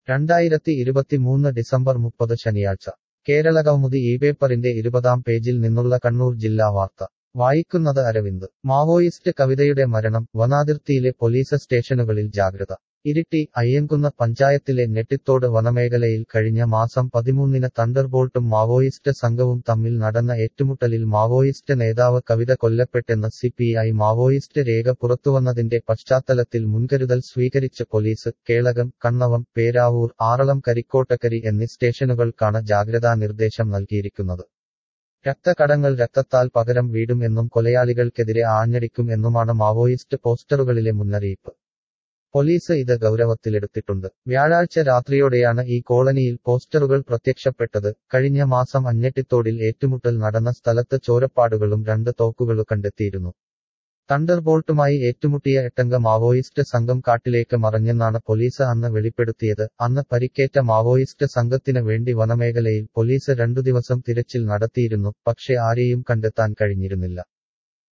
രണ്ടായിരത്തി ഇരുപത്തിമൂന്ന് ഡിസംബർ മുപ്പത് ശനിയാഴ്ച കേരളകൗമുദി ഈ പേപ്പറിന്റെ ഇരുപതാം പേജിൽ നിന്നുള്ള കണ്ണൂർ ജില്ലാ വാർത്ത വായിക്കുന്നത് അരവിന്ദ് മാവോയിസ്റ്റ് കവിതയുടെ മരണം വനാതിർത്തിയിലെ പോലീസ് സ്റ്റേഷനുകളിൽ ജാഗ്രത ഇരിട്ടി അയ്യൻകുന്ന പഞ്ചായത്തിലെ നെട്ടിത്തോട് വനമേഖലയിൽ കഴിഞ്ഞ മാസം പതിമൂന്നിന് തണ്ടർബോൾട്ടും മാവോയിസ്റ്റ് സംഘവും തമ്മിൽ നടന്ന ഏറ്റുമുട്ടലിൽ മാവോയിസ്റ്റ് നേതാവ് കവിത കൊല്ലപ്പെട്ടെന്ന് സിപിഐ മാവോയിസ്റ്റ് രേഖ പുറത്തുവന്നതിന്റെ പശ്ചാത്തലത്തിൽ മുൻകരുതൽ സ്വീകരിച്ച് പോലീസ് കേളകം കണ്ണവം പേരാവൂർ ആറളം കരിക്കോട്ടക്കരി എന്നീ സ്റ്റേഷനുകൾക്കാണ് ജാഗ്രതാ നിർദ്ദേശം നൽകിയിരിക്കുന്നത് രക്തകടങ്ങൾ രക്തത്താൽ പകരം വീടും എന്നും കൊലയാളികൾക്കെതിരെ ആഞ്ഞടിക്കും എന്നുമാണ് മാവോയിസ്റ്റ് പോസ്റ്ററുകളിലെ മുന്നറിയിപ്പ് പോലീസ് ഇത് ഗൗരവത്തിലെടുത്തിട്ടുണ്ട് വ്യാഴാഴ്ച രാത്രിയോടെയാണ് ഈ കോളനിയിൽ പോസ്റ്ററുകൾ പ്രത്യക്ഷപ്പെട്ടത് കഴിഞ്ഞ മാസം അഞ്ഞെട്ടിത്തോടിൽ ഏറ്റുമുട്ടൽ നടന്ന സ്ഥലത്ത് ചോരപ്പാടുകളും രണ്ട് തോക്കുകളും കണ്ടെത്തിയിരുന്നു തണ്ടർബോൾട്ടുമായി ഏറ്റുമുട്ടിയ എട്ടംഗ മാവോയിസ്റ്റ് സംഘം കാട്ടിലേക്ക് മറഞ്ഞെന്നാണ് പോലീസ് അന്ന് വെളിപ്പെടുത്തിയത് അന്ന് പരിക്കേറ്റ മാവോയിസ്റ്റ് സംഘത്തിന് വേണ്ടി വനമേഖലയിൽ പോലീസ് രണ്ടു ദിവസം തിരച്ചിൽ നടത്തിയിരുന്നു പക്ഷേ ആരെയും കണ്ടെത്താൻ കഴിഞ്ഞിരുന്നില്ല